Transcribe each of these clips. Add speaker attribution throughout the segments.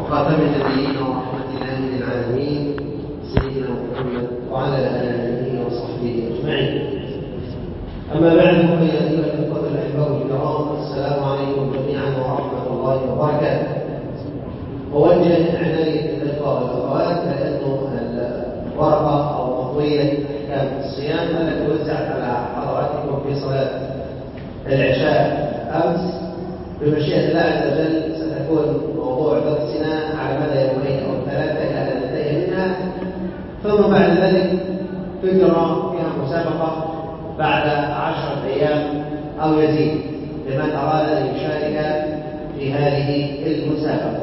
Speaker 1: وخاتم النبيين ورحمة الله للعالمين سيدنا محمد وعلى آله وصحبه أجمعين أما بعد فيا أيها الإخوة الأحباب الكرام السلام عليكم جميعا ورحمة الله وبركاته أوجه عناية الإخوة والأخوات لأنه الورقة أو مطوية أحكام الصيام التي وزعت على حضراتكم في صلاة العشاء أمس بمشيئة الله عز وجل ستكون موضوع درسنا على مدى يومين أو ثلاثة إلى أن ننتهي منها ثم بعد ذلك تجرى فيها مسابقة بعد عشرة أيام أو يزيد لمن أراد أن يشارك في هذه المسابقة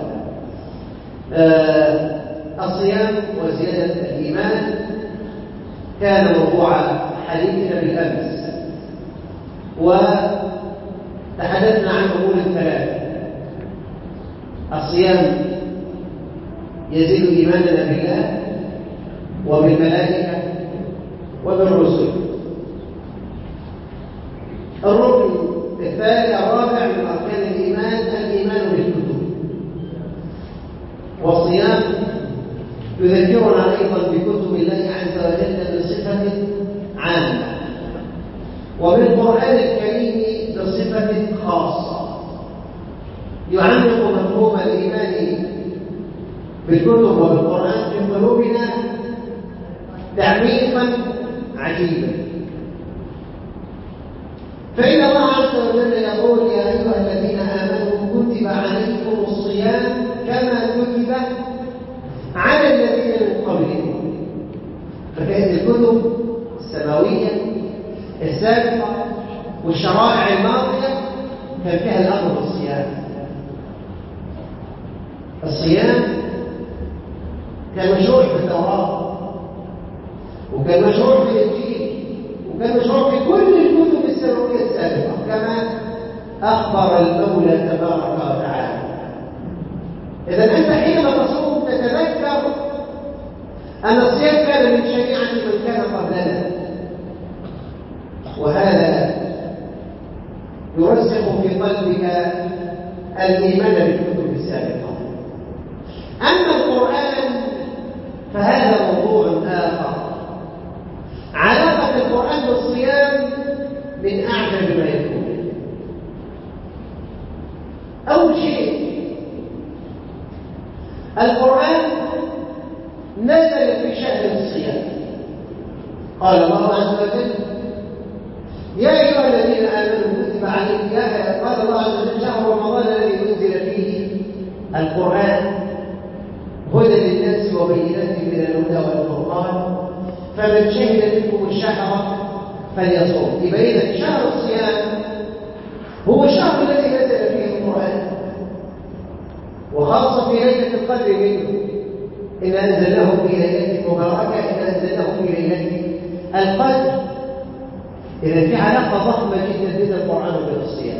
Speaker 1: آه الصيام وزيادة الإيمان كان موضوع حديثنا بالأمس وتحدثنا عن أمور ثلاثة الصيام يزيد إيماننا بالله وبالملائكة وبالرسل الركن الثاني الرابع من أركان الإيمان الإيمان بالكتب والصيام يذكرنا أيضا بكتب الله عز وجل بصفة عامة وبالقرآن الكريم بصفة خاصة يعمق مفهوم الإيمان بالكتب وبالقرآن في قلوبنا تعميقا عجيبا فإن الله عز وجل يقول يا أيها الذين آمنوا كتب عليكم الصيام كما كتب على الذين من قبلكم فكانت الكتب السماوية السابقة والشرائع الماضية كان فيها الأمر بالصيام الصيام كان مشروع في التوراة وكان مشروع في الإنجيل وكان مشروع في كل الكتب السماوية السابقة كما أخبر المولى تبارك وتعالى إذا أنت حينما تصوم تتذكر أن الصيام كان من شريعة من كان قبلنا وهذا يرسخ في قلبك الإيمان بالكتب السابقة أما القرآن فهذا موضوع آخر علاقة القرآن بالصيام من أعجب ما يكون أول شيء القرآن نزل في شهر الصيام قال الله عز وجل يا أيها الذين آمنوا كتب عليكم يا قال الله عز وجل شهر رمضان الذي أنزل فيه القرآن هدى للناس وبينات من الهدى والفرقان فمن شهد منكم الشهر فليصوم يبين شهر الصيام هو الشهر الذي نزل فيه القرآن وخاصة في ليلة القدر منه إن أنزلناه في ليلة مباركة إن أنزلناه في ليلة القدر إذا في علاقة ضخمة جدا بين القرآن وبين الصيام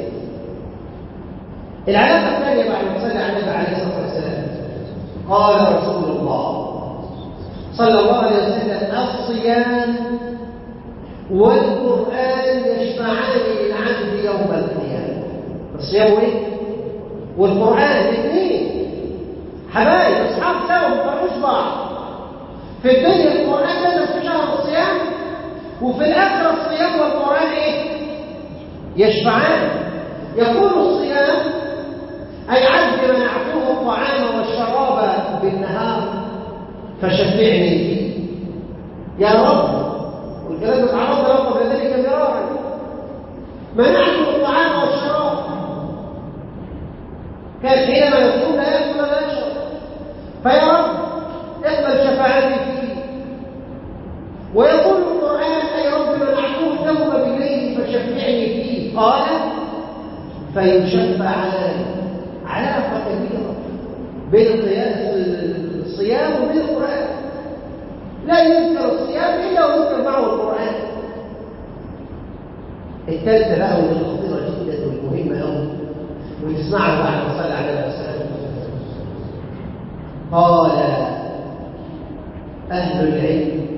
Speaker 1: العلاقة الثانية بعد ما صلى على النبي عليه الصلاة والسلام قال رسول الله صلى الله عليه وسلم الصيام والقرآن يشفعان للعبد يوم القيامة الصيام وايه؟ والقرآن الاثنين حبايب اصحاب سوا ما فرقوش بعض في الدنيا القرآن نزل في شهر الصيام وفي الآخرة الصيام والقرآن ايه؟ يشفعان يقول الصيام أي عبد منعته الطعام والشراب بالنهار فشفعني فيه يا رب والكلام ده تعرض له قبل ذلك مرارا منعته الطعام والشراب كان حينما يصوم لا ياكل ولا يشرب فيا رب اقبل شفاعتي فيه ويقول القران اي رب منعته الثوب بالليل فشفعني فيه قال فيشفعان علاقه كبيره بين الصيام وبين القران لا يذكر الصيام الا ويذكر معه القران الثالثه بقى ودي خطيره جدا والمهمه قوي ونسمعها بعد ما صلى عليه وسلم قال أهل العلم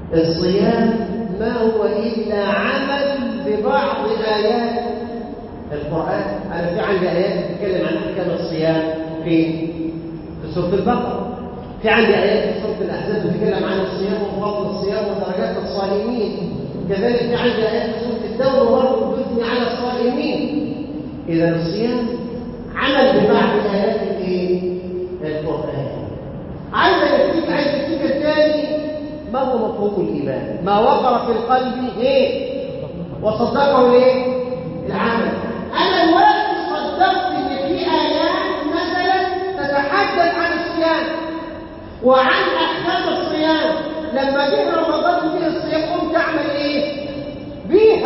Speaker 1: الصيام ما هو إلا عمل ببعض آيات القرآن أنا في عندي آيات بتتكلم عن أحكام الصيام في في سورة البقرة في عندي آيات في سورة الأحزاب بتتكلم عن الصيام وفضل الصيام ودرجات الصائمين كذلك في عندي آيات في سورة التوبة برضه بتثني على الصائمين إذا الصيام عمل ببعض آيات الإيه؟ القرآن عايز يفتيك عايز يفتيك الثاني ما هو مفهوم الإيمان ما وقر في القلب إيه وصدقه إيه العمل أنا الوقت صدقت إن في آيات مثلا تتحدث عن الصيام وعن أحكام الصيام لما جه رمضان فيه الصيام قمت أعمل إيه بيها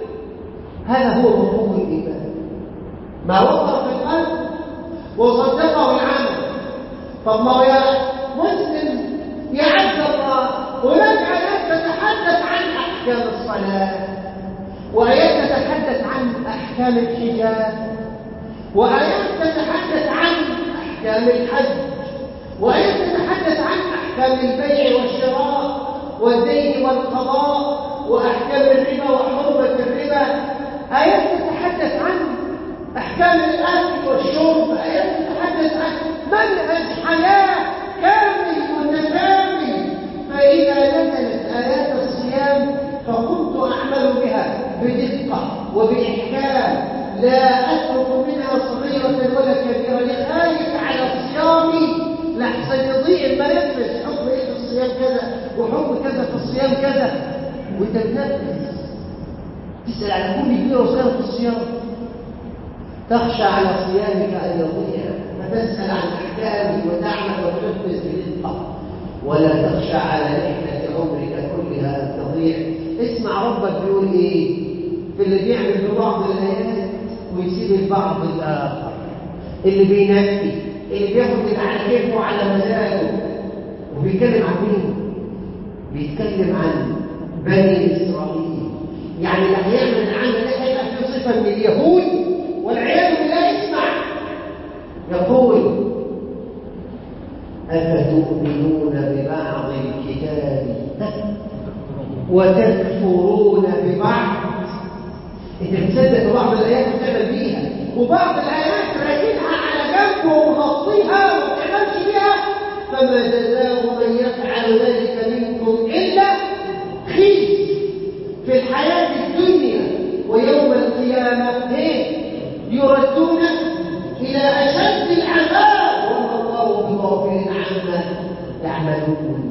Speaker 1: هذا هو مفهوم الإيمان ما وقر في القلب وصدقه العمل طب ما هو يا مسلم يا عبد الله هناك آيات تتحدث عن أحكام الصلاة وآيات تتحدث عن أحكام الحجاب وآيات تتحدث عن أحكام الحج وآيات تتحدث عن أحكام البيع والشراء والدين والقضاء وأحكام الربا وحرمة الربا آيات تتحدث عن أحكام الأكل والشرب آيات تتحدث عن منهج حياة كامل متكامل فإذا نزلت آيات الصيام فكنت أعمل بها بدقة وبإحكام لا أترك منها صغيرة ولا كبيرة لخايف على صيامي لحسن يضيع المنفذ حكم إيه في الصيام كذا وحكم كذا في الصيام كذا وأنت بتنفذ تسأل على كل كبيرة وصغيرة في الصيام تخشى على صيامك أن يضيع فتسأل عن أحكامه وتعمل وتنفذ بدقة ولا تخشى على رحلة عمرك كلها أن تضيع اسمع ربك بيقول إيه في اللي بيعمل ببعض الآيات ويسيب البعض الآخر اللي بينفي اللي بياخد اللي على كيفه وعلى مزاجه وبيتكلم عن مين؟ بيتكلم عن بني إسرائيل يعني اللي هيعمل العمل ده هيبقى فيه صفة من اليهود والعياذ بالله اسمع يقول أفتؤمنون ببعض الكتاب وتكفرون ببعض انت بتصدق بعض الايات وتعمل بيها وبعض الايات راكنها على جنب ومغطيها وما بتعملش بيها فما جزاء من يفعل ذلك منكم الا خزي في الحياه الدنيا ويوم القيامه ايه يردون الى اشد العذاب وما الله بغافل عما تعملون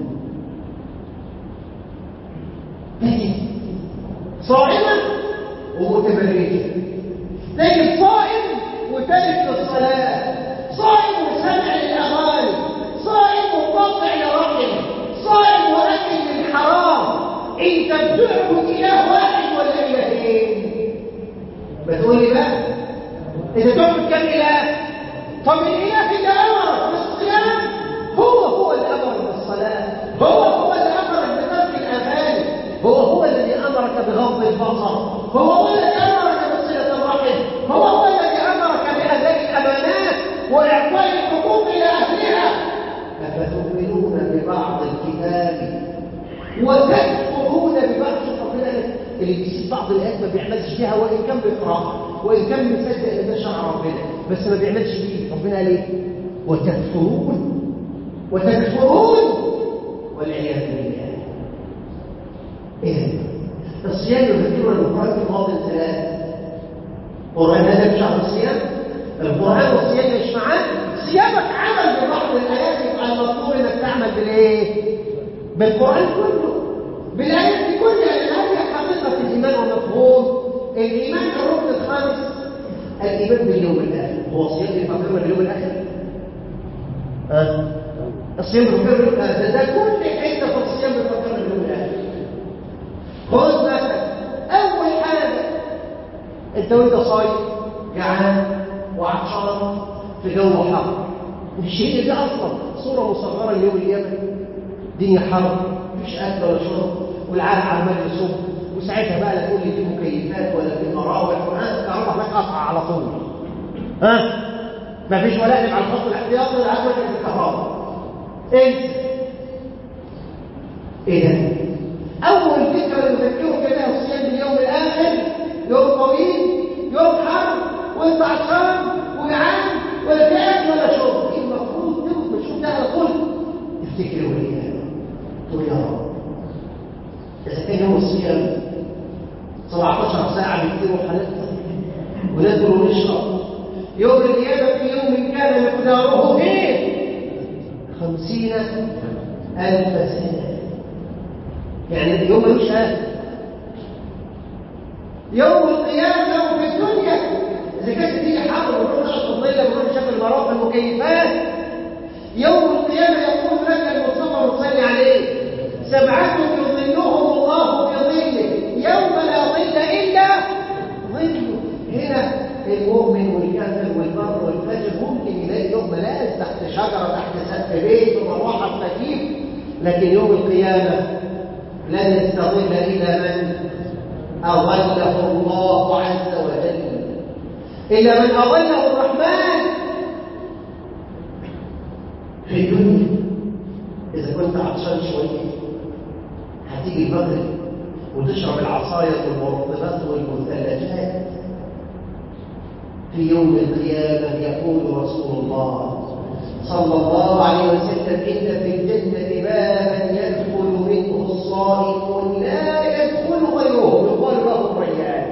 Speaker 1: صائمة ومتبرجة تجد صائم وتارك للصلاة صائم وسمع للأغاني صائم وقاطع لرحم صائم وأكل للحرام انت بتعبد إله واحد ولا إلهين بتقول لي بقى انت تعبد كم إله طب الإله اللي أمرك بالصيام هو هو اللي أمرك بالصلاة هو هو اللي أمرك بترك الأغاني هو هو الذي أمرك بغض البصر هو هو الذي أمرك بصلة الرحم هو هو الذي أمرك بأداء الأمانات وإعطاء الحقوق إلى أهلها أفتؤمنون ببعض الكتاب وتكفرون ببعض ربنا اللي بيسيب بعض الآيات ما بيعملش بيها وإن كان بيقرأها وإن كان مصدق إن ده شرع ربنا بس ما بيعملش بيه ربنا قال إيه؟ وتكفرون وتكفرون والعياذ بالله إذن الصيام يذكرنا القرآن في مواضع ثلاث القرآن هذا مش على الصيام القرآن والصيام يجمعان صيامك عمل ببعض الآيات يبقى المطلوب إنك تعمل بالإيه؟ بالقرآن كله بالآيات دي كلها لأن هذه حقيقة الإيمان ومفهوم الإيمان الركن الخامس الإيمان باليوم الآخر هو صيام يفكرنا باليوم الآخر؟ أه؟ الصيام بيفكرنا باليوم الآخر ده كل حتة في الصيام بيفكرنا باليوم الآخر خذ مثلا اول حاجه انت وانت صايم جعان وعطشان في جو حر الشيء ده اصلا صوره مصغره ليوم القيامه الدنيا حر مفيش اكل ولا شرب والعالم عمال يصب وساعتها بقى لا تقول لي في مكيفات ولا في مراوح ولا الكهرباء هناك قطع على طول ها مفيش ولا على الخط الاحتياطي ولا عارف الكهرباء انت ايه ده أول فكرة نذكره كده الصيام باليوم الآخر يوم طويل يوم حر وانت عطشان وجعان ولا في اكل ولا شرب ايه المفروض تبقى تشوف ده على طول تفتكر وليه تقول يا رب اذا كان يوم الصيام 17 ساعه بكتير وحالتنا وناكل ونشرب يوم القيامه في يوم كان مقداره ايه خمسين ألف سنة يعني يوم ملوش آخر يوم القيامة وفي الدنيا إذا كانت تيجي حرب ونروح نشرب الظل ونروح نشوف المراقب المكيفات يوم القيامة يقول لك المصطفى وتصلي عليه سبعة يظلهم الله في ظله يوم لا ظل إلا ظله هنا المؤمن والكافر والبر والفاجر ممكن يلاقي يوم ملاذ تحت شجرة تحت سقف بيت ومروحة تكييف لكن يوم القيامة لن يستظل إلا من أظله الله عز وجل إلا من أظله الرحمن في الدنيا إذا كنت عطشان شوية هتيجي المغرب وتشرب العصاير والمرطبات والمثلجات في يوم القيامة يقول رسول الله صلى الله عليه وسلم إن في الجنة بابا يدخل منه الصائمون لا يدخل غيره يقال له الريان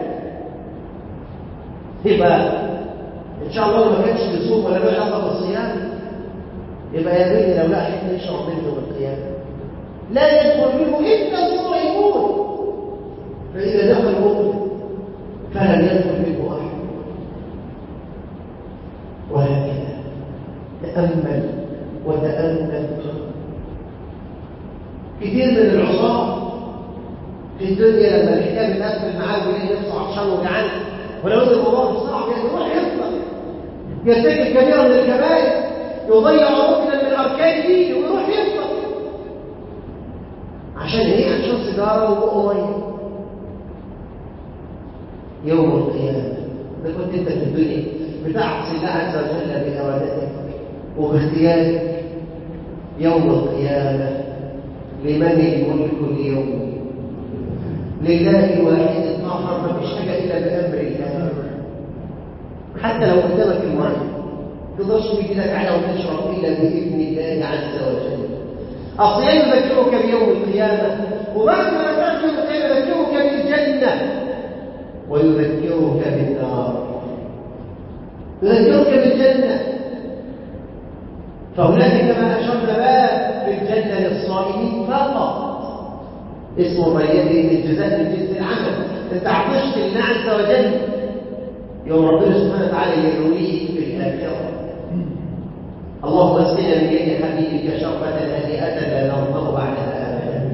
Speaker 1: يبقى إن شاء الله ما كانش يصوم ولا له علاقة بالصيام يبقى يا بني لو لا حد يشرب منه يوم القيامة لا يدخل منه إلا الصائمون فإذا دخل مؤمن فلم يدخل منه أحد وهكذا تأمل وتأمل كثير من العصاة في الدنيا لما الحكام يتقفل معاه ويلاقي نفسه عطشان وجعان ولو ان الموضوع صعب يعني يروح يفطر يرتكب كبيرة من الكبائر يضيع ركنا من اركان دينه ويروح يفطر عشان ايه؟ عشان سيجاره وبقه ميه يوم القيامه ده كنت انت في الدنيا بتعصي الله عز وجل بإرادتك وباختيارك يوم القيامة لمن الملك اليوم لله الواحد القهار ما فيش حاجة إلا بأمر الله حتى لو قدامك الماء تقدرش تيجي لك على وتشرب إلا بإذن الله عز وجل الصيام يذكرك بيوم القيامة وبعد ما تعرف يوم القيامة يذكرك بالجنة ويذكرك بالنار يذكرك بالجنة فهناك كما أشرنا باب في الجنة للصائمين فقط اسمه الريان الجزاء من جنس العمل انت عطشت لله عز وجل يوم ربنا سبحانه وتعالى يرويك في الآخرة اللهم اسقنا من يد حبيبك شربة هنيئة لا نرضى بعدها أبدا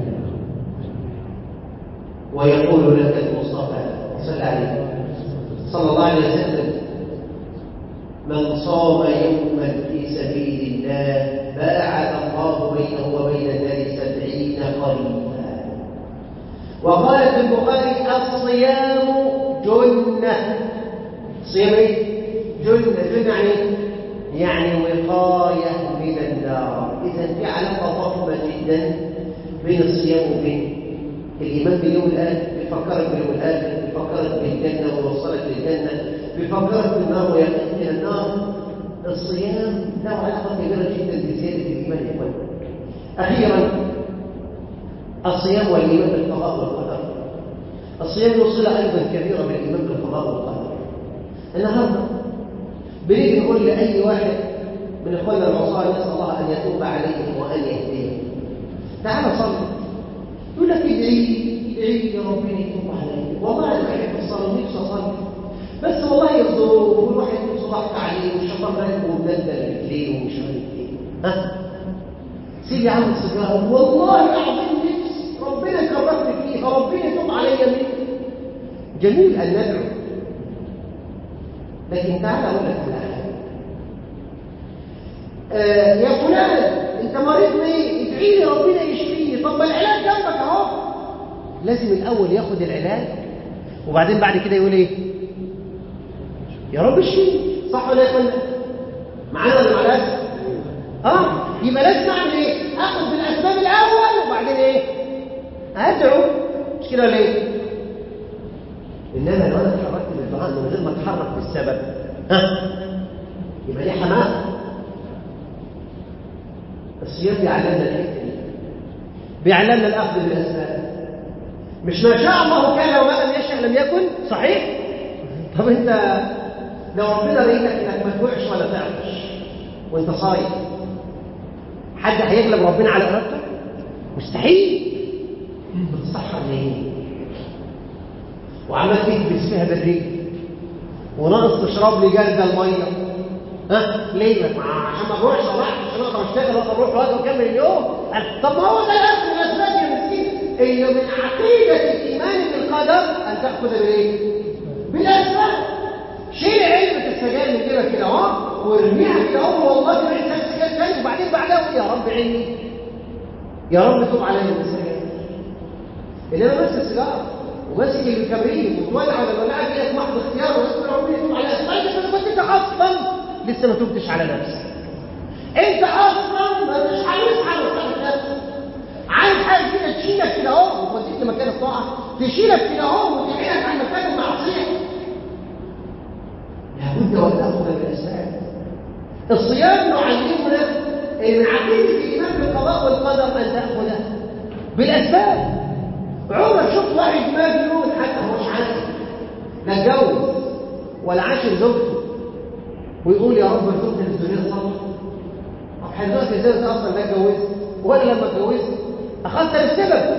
Speaker 1: ويقول لك المصطفى صلى عليه صلى الله عليه وسلم من صام يوما في سبيل الله باعد الله بينه وبين النار سبعين قريبا وقال في البخاري الصيام جنة صيام ايه؟ جنة جنة يعني يعني وقاية من النار إذا في علاقة ضخمة جدا بين الصيام وبين الإيمان باليوم الآخر بيفكرك باليوم الآخر بيفكرك بالجنة ويوصلك للجنة بيفكرك بالنار ويقيك من النار الصيام له علاقة كبيرة جدا بزيادة الإيمان يا إخوان أخيرا الصيام والإيمان بالقضاء والقدر الصيام له صلة أيضا كبيرة بالإيمان بالقضاء والقدر النهارده بنيجي نقول لأي واحد من إخواننا العصاة نسأل الله أن يتوب عليهم وأن يهديهم تعال صلي يقول لك ادعي ادعي يا ربنا يتوب علي والله انا بحب الصلاه ونفسي اصلي بس والله الظروف والواحد نفسه ضغط عليه والشيطان راكبه ومدلدل رجليه ومش عارف ايه ها سيدي عم السجاره والله العظيم نفسي ربنا كرمني فيها ربنا يتوب عليا منه جميل ان ندعو لكن تعال اقول لك على حاجه آه يا فلان انت مريض ليه ادعي لي ربنا يشفيني طب ما العلاج جنبك اهو لازم الاول ياخد العلاج وبعدين بعد كده يقول ايه يا رب اشفيني صح ولا يا فندم معانا ولا معانا اه يبقى لازم اعمل ايه اخد بالاسباب الاول وبعدين ايه ادعو مش كده ولا ايه انما لو انا اتحركت بالدعاء من غير ما اتحرك بالسبب ها يبقى دي حماقه الصيام بيعلمنا الحته دي بيعلمنا الاخذ بالاسباب مش ما شاء الله كان وما لم يشاء لم يكن صحيح طب انت لو ربنا ريتك انك ما تجوعش ولا تعطش وانت صايم حد هيغلب ربنا على ارادته مستحيل بتستحر ليه وعمال تكبس فيها بالرجل وناقص تشرب لي جلد الميه ها ليه مع عشان ما اروحش صباح عشان اقدر اشتغل واقدر اروح واجي واكمل اليوم طب ما هو ده الاخر من الاسباب يا مسكين اللي من عقيده الايمان بالقدر ان تاخذ بالايه؟ بالاسباب شيل علبه السجاير من جيبك كده اهو وارميها كده اهو والله ما عندك سجاير تاني وبعدين بعدها يا رب عيني يا رب تب عليا من السجاير انما بس السيجاره وماسك الكبريت وتولع على الولاعه دي محض اختيار ويذكر ربنا يتوب على اسبابك بس انت اصلا لسه ما تبتش على نفسك انت اصلا ما مش عايز على نفسك عايز حاجه كده تشيلك كده اهو وتوديك لمكان الطاعه تشيلك كده اهو وتبعدك عن مكان المعصيه لابد وان تاخذ بالاسباب الصيام يعلمنا ان من عقيده الايمان بالقضاء والقدر ان تاخذ بالاسباب عمرك شفت واحد مجنون حتى هو مش عارف لا اتجوز ولا عاشر زوجته ويقول يا رب ارزقني الذريه الصالحه طب هيرزقك ازاي انت اصلا لا اتجوزت ولا لما اتجوزت اخذت بالسبب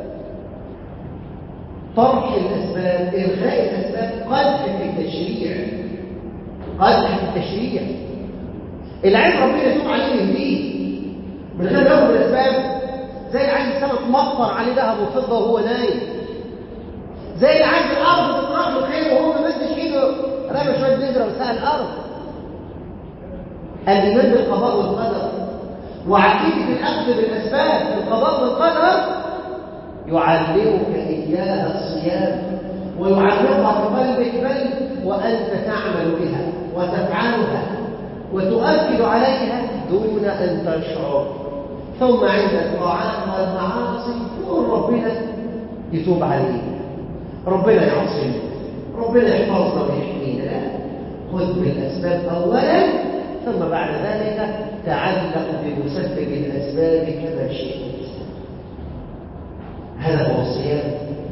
Speaker 1: طرح الاسباب الغاء الاسباب قدح في التشريع قدح في التشريع العين ربنا يتوب عليه يهديه من غير ياخد الاسباب زي عايز السمك مطر عليه ذهب وفضه وهو نايم زي عايز الارض تطرح له خير وهو ما مدش ايده رمى شويه بذره وسقى الارض الايمان بالقضاء والقدر وعقيده الاخذ بالاسباب في القضاء والقدر يعلمك اياها الصيام ويعلمها بقلبك بل وانت تعمل بها وتفعلها وتؤكد عليها دون ان تشعر ثم عند الطاعات والمعاصي يقول ربنا يتوب عليه ربنا يعصمنا ربنا يحفظنا ويحمينا لا خذ بالاسباب اولا ثم بعد ذلك تعلق بمسبب الاسباب كما شئت هذا هو الصيام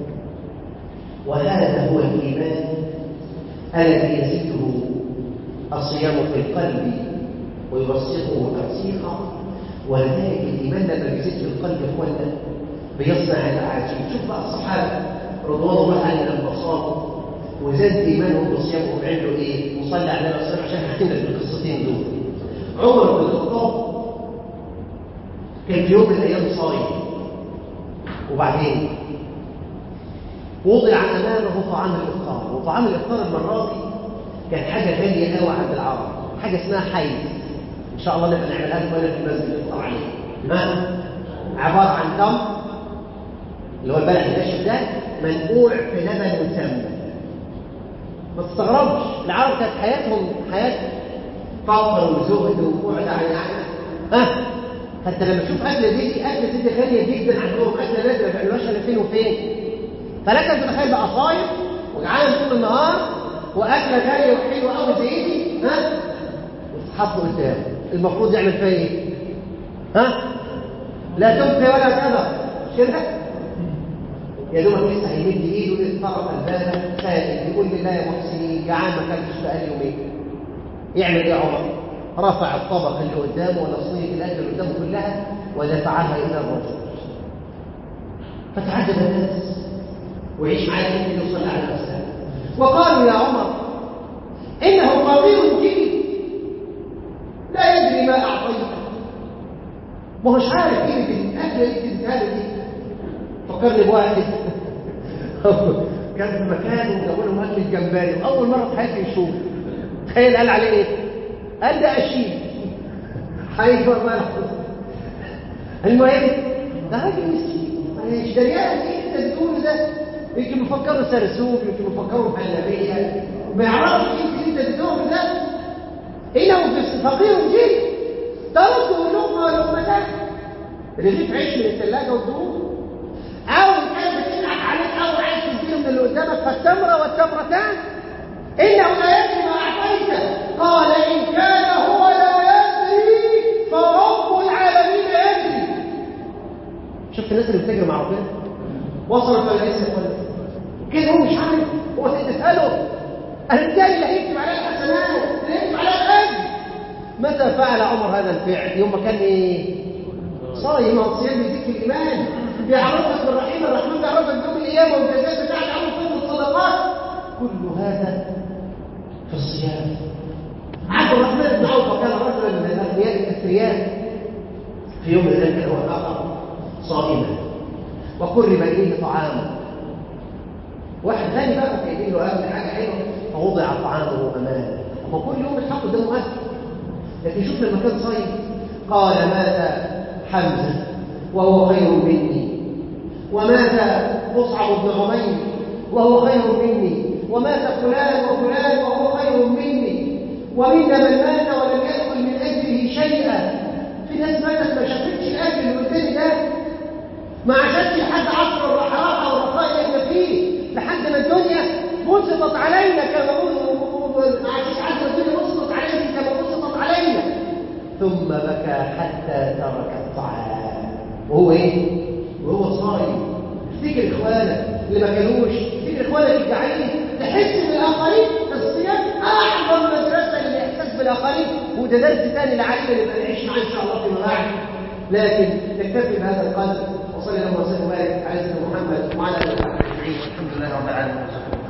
Speaker 1: وهذا هو الايمان الذي يزيده الصيام في القلب ويبسطه تبسيطا ولذلك الايمان لما بيزيد في القلب هو اللي بيصنع العجيب شوف بقى الصحابه رضوان الله عليهم لما صاموا وزاد ايمانهم بصيامهم عملوا ايه؟ وصلى على النبي صلى الله عليه وسلم عشان هحكي لك القصتين دول عمر بن الخطاب كان في يوم من الايام صايم وبعدين وضع امامه طعام الافطار وطعام الافطار المره دي كان حاجه غاليه قوي عند العرب حاجه اسمها حيز ان شاء الله نبقى نعملها لكم هنا في المسجد الافطار عليه ما عباره عن تمر اللي هو البلح الناشف ده منقوع في لبن مسمى ما تستغربش العرب كانت حياتهم حياه فقر وزهد وبعد عن العالم ها حتى لما تشوف اكله دي دي اكله دي غاليه جدا عندهم اكله نادره ما بيعملوهاش الا فين وفين فلك ان تتخيل بقى صايم وجعان طول النهار واكله غاليه وحلوه قوي زي دي ها وتتحط قدامه المفروض يعمل فيها ايه؟ ها؟ لا تبقي ولا تذر مش كده؟ يا دوبك لسه هيمد ايده للطرف الباب سائل يقول لي لا يا محسنين جعان ما كانش بقالي يومين يعمل ايه عمر؟ رفع الطبق اللي قدامه ولا صينيه الاكل اللي قدامه كلها ودفعها الى الرجل فتعجب الناس ويعيش معاه كيف يصلي على نفسه وقالوا يا عمر انه فقير جديد لا يدري ما اعطيته ما هوش عارف قيمه الاكله اللي بتديها دي فكرني بواحد كان في مكان وجابوا له ماكل جمبري واول مره في حياتي يشوف تخيل قال عليه ايه؟ قال ده اشيل حيوه ما المهم ده راجل مسكين مش دريان ايه انت بتقوله ده يمكن مفكره سرسوب يمكن مفكره حلبيه ما يعرفش ايه انت بتقوله ده انه فقير جدا ترده لقمه ولقمتان رغيف عيش من الثلاجه والدهون او كان بتضحك عليك او عايز تديله من اللي قدامك فالتمره والتمرتان انه لا يدري ما اعطيت عنك قال إن كان هو لا يدري فرب العالمين يدري شفت الناس اللي بتجري مع ربنا وصلت ولا لسه ولا كده هو مش عارف هو تسأله الرجال اللي هيكتب عليها الحسنات اللي هيكتب عليها الأجر متى فعل عمر هذا الفعل يوم ما كان ايه صايم وصيام يزيد في الايمان بيعرفك بالرحيم الرحمن بيعرفك بيوم القيامه والجزاء بتاعك عمل فضل الصدقات كل هذا في الصيام عبد الرحمن بن عوف كان رجلا من الاغنياء الاثرياء في يوم من الايام كان هو الاخر صائما وقرب اليه طعام واحد ثاني بقى جايبين له اهم حاجه حلوه فوضع طعامه امامه وكل يوم يتحط قدامه اكل لكن شوف لما كان صايم قال مات حمزه وهو خير مني ومات مصعب بن عمير وهو خير مني ومات فلان وفلان وهو خير مني ومنا من مات ولم يدخل من اجله شيئا في ناس ماتت ما شافتش الاكل اللي قدامي ده ما عاشتش لحد عصر الراحه والرخاء اللي احنا فيه لحد ما الدنيا بسطت علينا كما ما عاشش عصر الدنيا بسطت علينا كما بسطت علينا ثم بكى حتى ترك الطعام وهو ايه وهو صايم افتكر اخوانك اللي ما كانوش افتكر اخوانك الجعانين تحس بالاخرين الصيام اعظم مدرسه للاحساس بالاخرين وده درس ثاني لعلينا نبقى نعيش معاه ان شاء الله فيما بعد لكن نكتفي بهذا القدر وصلى الله وسلم وبارك على سيدنا محمد وعلى اله وصحبه اجمعين الحمد لله رب العالمين